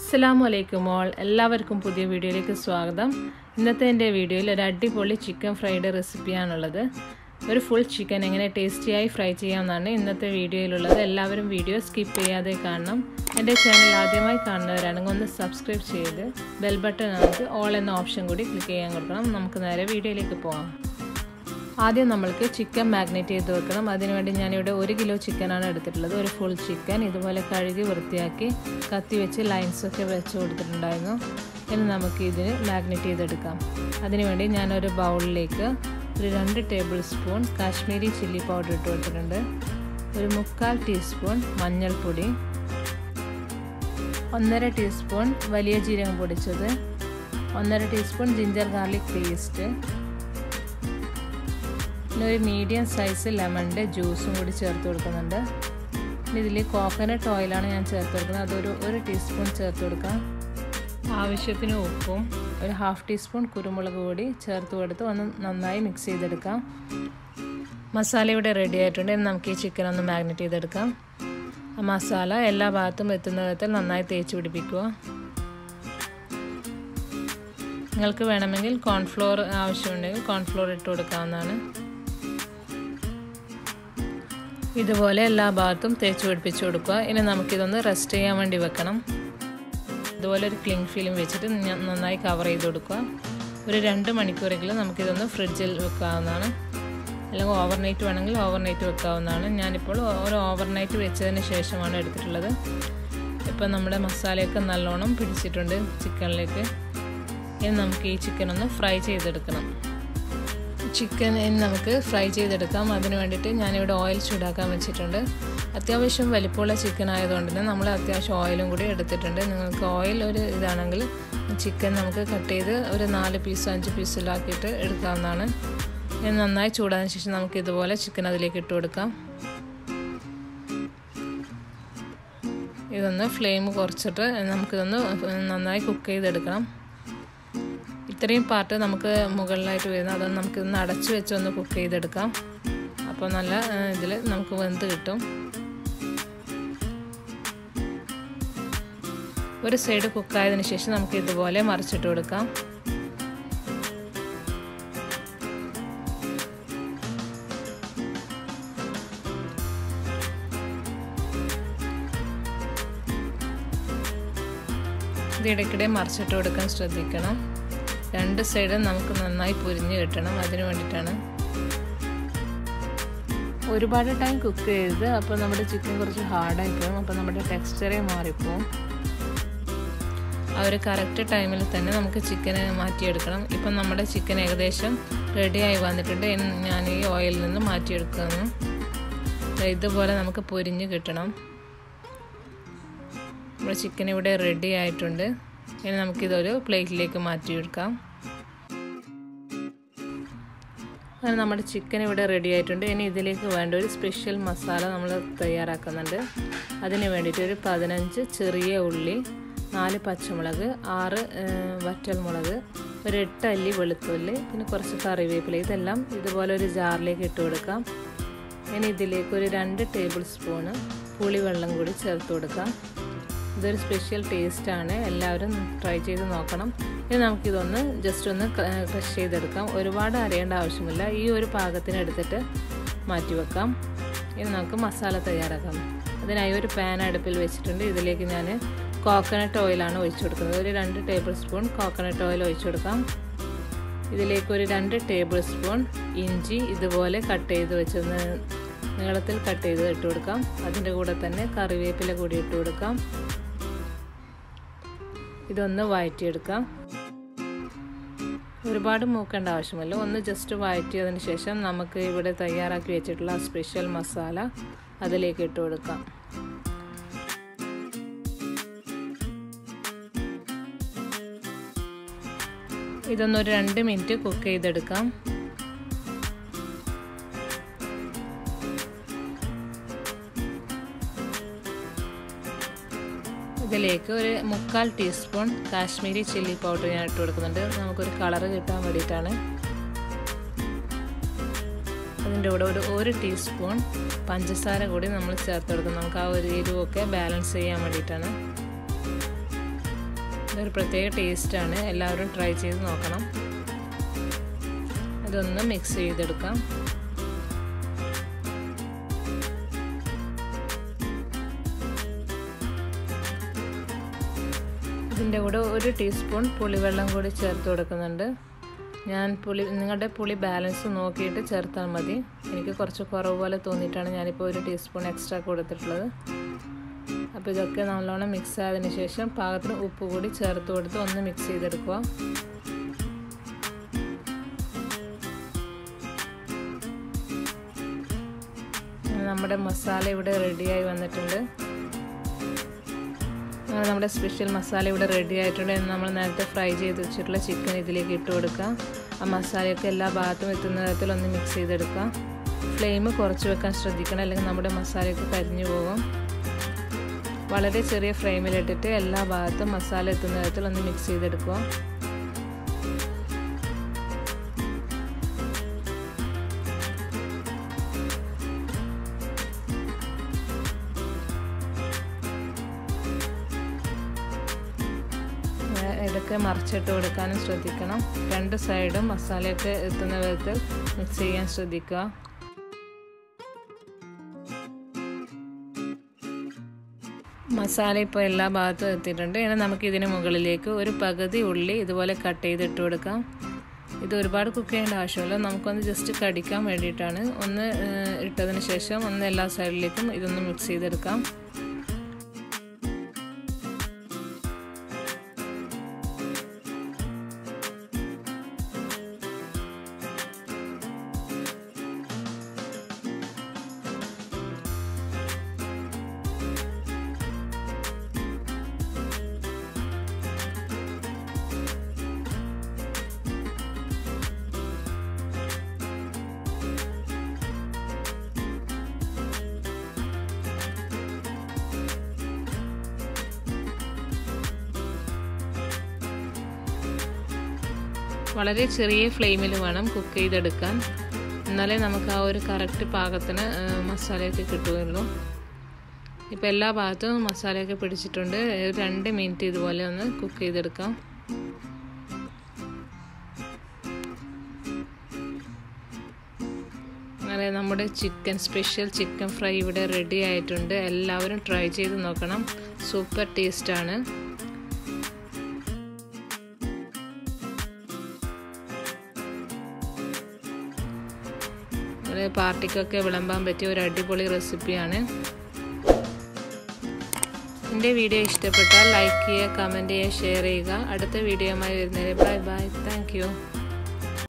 അസ്സലാമു അലൈക്കും ഓൾ എല്ലാവർക്കും പുതിയ വീഡിയോയിലേക്ക് സ്വാഗതം ഇന്നത്തെ എൻ്റെ വീഡിയോയിൽ ഒരു അടിപൊളി ചിക്കൻ ഫ്രൈഡ് റെസിപ്പിയാണുള്ളത് ഒരു ഫുൾ ചിക്കൻ എങ്ങനെ ടേസ്റ്റിയായി ഫ്രൈ ചെയ്യാമെന്നാണ് ഇന്നത്തെ വീഡിയോയിലുള്ളത് എല്ലാവരും വീഡിയോ സ്കിപ്പ് ചെയ്യാതെ കാണണം എൻ്റെ ചാനൽ ആദ്യമായി കാണുന്നവരാണെങ്കിൽ ഒന്ന് സബ്സ്ക്രൈബ് ചെയ്ത് ബെൽ ബട്ടൺ നമുക്ക് ഓൾ എന്ന ഓപ്ഷൻ കൂടി ക്ലിക്ക് ചെയ്യാൻ കൊടുക്കണം നമുക്ക് നേരെ വീഡിയോയിലേക്ക് പോകാം ആദ്യം നമ്മൾക്ക് ചിക്കൻ മാഗ്നേറ്റ് ചെയ്ത് വെക്കണം അതിനുവേണ്ടി ഞാനിവിടെ ഒരു കിലോ ചിക്കനാണ് എടുത്തിട്ടുള്ളത് ഒരു ഫുൾ ചിക്കൻ ഇതുപോലെ കഴുകി വൃത്തിയാക്കി കത്തി വെച്ച് ലൈൻസൊക്കെ വെച്ച് കൊടുത്തിട്ടുണ്ടായിരുന്നു ഇനി നമുക്ക് ഇതിന് മാഗ്നേറ്റ് ചെയ്തെടുക്കാം അതിനുവേണ്ടി ഞാനൊരു ബൗളിലേക്ക് ഒരു രണ്ട് tablespoon Kashmiri chilli powder ഇട്ട് കൊടുത്തിട്ടുണ്ട് ഒരു മുക്കാൽ ടീസ്പൂൺ മഞ്ഞൾപ്പൊടി ഒന്നര ടീസ്പൂൺ വലിയ ജീരകം പൊടിച്ചത് ഒന്നര ടീസ്പൂൺ ജിഞ്ചർ ഗാർലിക് പേസ്റ്റ് പിന്നെ ഒരു മീഡിയം സൈസ് ലെമണിൻ്റെ ജ്യൂസും കൂടി ചേർത്ത് കൊടുക്കുന്നുണ്ട് ഇതിൽ കോക്കനട്ട് ഓയിലാണ് ഞാൻ ചേർത്ത് കൊടുക്കുന്നത് അതൊരു ഒരു ടീസ്പൂൺ ചേർത്ത് കൊടുക്കാം ആവശ്യത്തിന് ഉപ്പും ഒരു ഹാഫ് ടീസ്പൂൺ കുരുമുളക് പൊടി ചേർത്ത് കൊടുത്ത് ഒന്ന് നന്നായി മിക്സ് ചെയ്തെടുക്കാം മസാല ഇവിടെ റെഡി ആയിട്ടുണ്ട് ഇനി നമുക്ക് ഈ ചിക്കൻ ഒന്ന് മാഗ്നറ്റ് ചെയ്തെടുക്കാം ആ മസാല എല്ലാ ഭാഗത്തും എത്തുന്ന വിധത്തിൽ നന്നായി തേച്ച് പിടിപ്പിക്കുക നിങ്ങൾക്ക് വേണമെങ്കിൽ കോൺഫ്ലോർ ആവശ്യമുണ്ടെങ്കിൽ കോൺഫ്ലോർ ഇട്ട് കൊടുക്കാവുന്നതാണ് ഇതുപോലെ എല്ലാ ഭാഗത്തും തേച്ച് പിടിപ്പിച്ച് കൊടുക്കുക ഇനി നമുക്കിതൊന്ന് റെസ്റ്റ് ചെയ്യാൻ വേണ്ടി വെക്കണം ഇതുപോലെ ഒരു ക്ലിങ് ഫിലിം വെച്ചിട്ട് നന്നായി കവർ ചെയ്ത് കൊടുക്കുക ഒരു രണ്ട് മണിക്കൂറെങ്കിലും നമുക്കിതൊന്ന് ഫ്രിഡ്ജിൽ വെക്കാവുന്നതാണ് അല്ലെങ്കിൽ ഓവർനൈറ്റ് വേണമെങ്കിൽ ഓവർനൈറ്റ് വെക്കാവുന്നതാണ് ഞാനിപ്പോൾ ഒരു ഓവർനൈറ്റ് വെച്ചതിന് ശേഷമാണ് എടുത്തിട്ടുള്ളത് ഇപ്പം നമ്മുടെ മസാലയൊക്കെ നല്ലോണം പിടിച്ചിട്ടുണ്ട് ചിക്കനിലേക്ക് ഇനി നമുക്ക് ഈ ചിക്കൻ ഒന്ന് ഫ്രൈ ചെയ്തെടുക്കണം ചിക്കൻ ഇനി നമുക്ക് ഫ്രൈ ചെയ്തെടുക്കാം അതിന് വേണ്ടിയിട്ട് ഞാനിവിടെ ഓയിൽ ചൂടാക്കാൻ വെച്ചിട്ടുണ്ട് അത്യാവശ്യം വലിപ്പമുള്ള ചിക്കൻ ആയതുകൊണ്ട് തന്നെ നമ്മൾ അത്യാവശ്യം ഓയിലും കൂടി എടുത്തിട്ടുണ്ട് നിങ്ങൾക്ക് ഓയിൽ ഒരു ഇതാണെങ്കിൽ ചിക്കൻ നമുക്ക് കട്ട് ചെയ്ത് ഒരു നാല് പീസോ അഞ്ച് പീസിലാക്കിയിട്ട് എടുക്കാവുന്നതാണ് ഇനി നന്നായി ചൂടാതിന് ശേഷം നമുക്ക് ഇതുപോലെ ചിക്കൻ അതിലേക്ക് ഇട്ട് കൊടുക്കാം ഇതൊന്ന് ഫ്ലെയിം കുറച്ചിട്ട് നമുക്കിതൊന്ന് നന്നായി കുക്ക് ചെയ്തെടുക്കണം ഇത്രയും പാർട്ട് നമുക്ക് മുകളിലായിട്ട് വരുന്ന അതൊന്ന് നമുക്ക് ഇന്ന് അടച്ചു വെച്ചൊന്ന് കുക്ക് ചെയ്തെടുക്കാം അപ്പോൾ നല്ല ഇതിൽ നമുക്ക് വെന്ത് കിട്ടും ഒരു സൈഡ് കുക്കായതിന് ശേഷം നമുക്ക് ഇതുപോലെ മറിച്ചിട്ട് കൊടുക്കാം ഇത് ഇടയ്ക്കിടെ മറിച്ചിട്ട് കൊടുക്കാൻ ശ്രദ്ധിക്കണം രണ്ട് സൈഡും നമുക്ക് നന്നായി പൊരിഞ്ഞ് കിട്ടണം അതിന് വേണ്ടിയിട്ടാണ് ഒരുപാട് ടൈം കുക്ക് ചെയ്ത് അപ്പോൾ നമ്മുടെ ചിക്കൻ കുറച്ച് ഹാർഡായി പോകും അപ്പോൾ നമ്മുടെ ടെക്സ്ചറേ മാറിപ്പോവും ആ ഒരു കറക്റ്റ് ടൈമിൽ തന്നെ നമുക്ക് ചിക്കനെ മാറ്റിയെടുക്കണം ഇപ്പം നമ്മുടെ ചിക്കൻ ഏകദേശം റെഡിയായി വന്നിട്ടുണ്ട് ഞാൻ ഈ ഓയിലിൽ നിന്ന് മാറ്റിയെടുക്കുന്നു ഇതുപോലെ നമുക്ക് പൊരിഞ്ഞ് കിട്ടണം നമ്മുടെ ചിക്കൻ ഇവിടെ റെഡി ആയിട്ടുണ്ട് ഇനി നമുക്കിതൊരു പ്ലേറ്റിലേക്ക് മാറ്റിയെടുക്കാം അങ്ങനെ നമ്മുടെ ചിക്കൻ ഇവിടെ റെഡി ആയിട്ടുണ്ട് ഇനി ഇതിലേക്ക് വേണ്ട ഒരു സ്പെഷ്യൽ മസാല നമ്മൾ തയ്യാറാക്കുന്നുണ്ട് അതിന് വേണ്ടിയിട്ട് ഒരു പതിനഞ്ച് ചെറിയ ഉള്ളി നാല് പച്ചമുളക് ആറ് വറ്റൽമുളക് ഒരു എട്ട് അല്ലി വെളുത്തുള്ളി പിന്നെ കുറച്ച് കറിവേപ്പില ഇതെല്ലാം ഇതുപോലെ ഒരു ജാറിലേക്ക് ഇട്ട് കൊടുക്കാം ഇനി ഇതിലേക്ക് ഒരു രണ്ട് ടേബിൾ സ്പൂണ് പുളിവെള്ളം കൂടി ചേർത്ത് കൊടുക്കാം ഇതൊരു സ്പെഷ്യൽ ടേസ്റ്റാണ് എല്ലാവരും ട്രൈ ചെയ്ത് നോക്കണം ഇനി നമുക്കിതൊന്ന് ജസ്റ്റ് ഒന്ന് ക്രഷ് ചെയ്തെടുക്കാം ഒരുപാട് അരയേണ്ട ആവശ്യമില്ല ഈ ഒരു പാകത്തിന് എടുത്തിട്ട് മാറ്റി വെക്കാം ഇനി നമുക്ക് മസാല തയ്യാറാക്കാം അതിനായി ഒരു പാൻ അടുപ്പിൽ വെച്ചിട്ടുണ്ട് ഇതിലേക്ക് ഞാൻ കോക്കനട്ട് ഓയിലാണ് ഒഴിച്ചു കൊടുക്കുന്നത് ഒരു രണ്ട് ടേബിൾ സ്പൂൺ കോക്കനട്ട് ഓയിൽ ഒഴിച്ചു കൊടുക്കാം ഇതിലേക്ക് ഒരു രണ്ട് ടേബിൾ സ്പൂൺ ഇഞ്ചി ഇതുപോലെ കട്ട് ചെയ്ത് വെച്ചൊന്ന് നീളത്തിൽ കട്ട് ചെയ്ത് ഇട്ട് കൊടുക്കാം അതിൻ്റെ കൂടെ തന്നെ കറിവേപ്പില കൂടി ഇട്ട് കൊടുക്കാം ഇതൊന്ന് വഴറ്റിയെടുക്കാം ഒരുപാട് മൂക്കേണ്ട ആവശ്യമില്ല ഒന്ന് ജസ്റ്റ് വഴറ്റിയതിന് ശേഷം നമുക്ക് ഇവിടെ തയ്യാറാക്കി വെച്ചിട്ടുള്ള സ്പെഷ്യൽ മസാല അതിലേക്ക് ഇട്ട് കൊടുക്കാം ഇതൊന്നൊരു രണ്ട് മിനിറ്റ് കുക്ക് ചെയ്തെടുക്കാം ഇതിലേക്ക് ഒരു മുക്കാൽ ടീസ്പൂൺ കാശ്മീരി ചില്ലി പൗഡർ ഞാൻ ഇട്ട് കൊടുക്കുന്നുണ്ട് നമുക്കൊരു കളറ് കിട്ടാൻ വേണ്ടിയിട്ടാണ് അതിൻ്റെ കൂടെ ഒരു ഒരു ടീസ്പൂൺ പഞ്ചസാര കൂടി നമ്മൾ ചേർത്ത് കൊടുക്കും നമുക്ക് ആ ഒരു എരിവൊക്കെ ബാലൻസ് ചെയ്യാൻ വേണ്ടിയിട്ടാണ് ഇതൊരു പ്രത്യേക ടേസ്റ്റാണ് എല്ലാവരും ട്രൈ ചെയ്ത് നോക്കണം ഇതൊന്ന് മിക്സ് ചെയ്തെടുക്കാം ഇതിൻ്റെ കൂടെ ഒരു ടീസ്പൂൺ പുളിവെള്ളം കൂടി ചേർത്ത് കൊടുക്കുന്നുണ്ട് ഞാൻ പുളി നിങ്ങളുടെ പുളി ബാലൻസ് നോക്കിയിട്ട് ചേർത്താൽ മതി എനിക്ക് കുറച്ച് കുറവ് പോലെ തോന്നിയിട്ടാണ് ഞാനിപ്പോൾ ഒരു ടീസ്പൂൺ എക്സ്ട്രാ കൊടുത്തിട്ടുള്ളത് അപ്പോൾ ഇതൊക്കെ നല്ലോണം മിക്സ് ആയതിനു ശേഷം പാകത്തിന് ഉപ്പ് കൂടി ചേർത്ത് കൊടുത്ത് ഒന്ന് മിക്സ് ചെയ്തെടുക്കുക നമ്മുടെ മസാല ഇവിടെ റെഡിയായി വന്നിട്ടുണ്ട് നമ്മുടെ സ്പെഷ്യൽ മസാല ഇവിടെ റെഡി ആയിട്ടുണ്ട് എന്ന് നമ്മൾ നേരത്തെ ഫ്രൈ ചെയ്ത് വെച്ചിട്ടുള്ള ചിക്കൻ ഇതിലേക്ക് ഇട്ട് കൊടുക്കാം ആ മസാലയൊക്കെ എല്ലാ ഭാഗത്തും എത്തുന്ന തരത്തിൽ ഒന്ന് മിക്സ് ചെയ്തെടുക്കാം ഫ്ലെയിം കുറച്ച് വെക്കാൻ ശ്രദ്ധിക്കണം അല്ലെങ്കിൽ നമ്മുടെ മസാലയൊക്കെ കരിഞ്ഞു പോകും വളരെ ചെറിയ ഫ്ലെയിമിലിട്ടിട്ട് എല്ലാ ഭാഗത്തും മസാല എത്തുന്ന തരത്തിൽ ഒന്ന് മിക്സ് ചെയ്തെടുക്കുക ഇടയ്ക്ക് മറിച്ചിട്ട് കൊടുക്കാനും ശ്രദ്ധിക്കണം രണ്ട് സൈഡും മസാലയൊക്കെ എത്തുന്ന വിധത്തിൽ മിക്സ് ചെയ്യാൻ ശ്രദ്ധിക്കുക മസാല ഇപ്പോൾ എല്ലാ ഭാഗത്തും എത്തിയിട്ടുണ്ട് ഇനി നമുക്ക് ഇതിന് മുകളിലേക്ക് ഒരു പകുതി ഉള്ളി ഇതുപോലെ കട്ട് ചെയ്തിട്ട് കൊടുക്കാം ഇത് ഒരുപാട് കുക്ക് ചെയ്യേണ്ട ആവശ്യമില്ല നമുക്കൊന്ന് ജസ്റ്റ് കടിക്കാൻ വേണ്ടിയിട്ടാണ് ഒന്ന് ഇട്ടതിന് ശേഷം ഒന്ന് എല്ലാ സൈഡിലേക്കും ഇതൊന്ന് മിക്സ് ചെയ്തെടുക്കാം വളരെ ചെറിയ ഫ്ലെയിമിൽ വേണം കുക്ക് ചെയ്തെടുക്കാൻ എന്നാലേ നമുക്ക് ആ ഒരു കറക്റ്റ് പാകത്തിന് മസാലയൊക്കെ കിട്ടുകയുള്ളൂ ഇപ്പോൾ എല്ലാ ഭാഗത്തും മസാലയൊക്കെ പിടിച്ചിട്ടുണ്ട് രണ്ട് മിനിറ്റ് ഇതുപോലെ ഒന്ന് കുക്ക് ചെയ്തെടുക്കാം അങ്ങനെ നമ്മുടെ ചിക്കൻ സ്പെഷ്യൽ ചിക്കൻ ഫ്രൈ ഇവിടെ റെഡി ആയിട്ടുണ്ട് എല്ലാവരും ട്രൈ ചെയ്ത് നോക്കണം സൂപ്പർ ടേസ്റ്റാണ് ഒരു പാർട്ടിക്കൊക്കെ വിളമ്പാൻ പറ്റിയ ഒരു അടിപൊളി റെസിപ്പിയാണ് എൻ്റെ വീഡിയോ ഇഷ്ടപ്പെട്ടാൽ ലൈക്ക് ചെയ്യുക കമൻറ്റ് ചെയ്യുക ഷെയർ ചെയ്യുക അടുത്ത വീഡിയോയുമായി വരുന്നവരെ ബൈ ബൈ താങ്ക്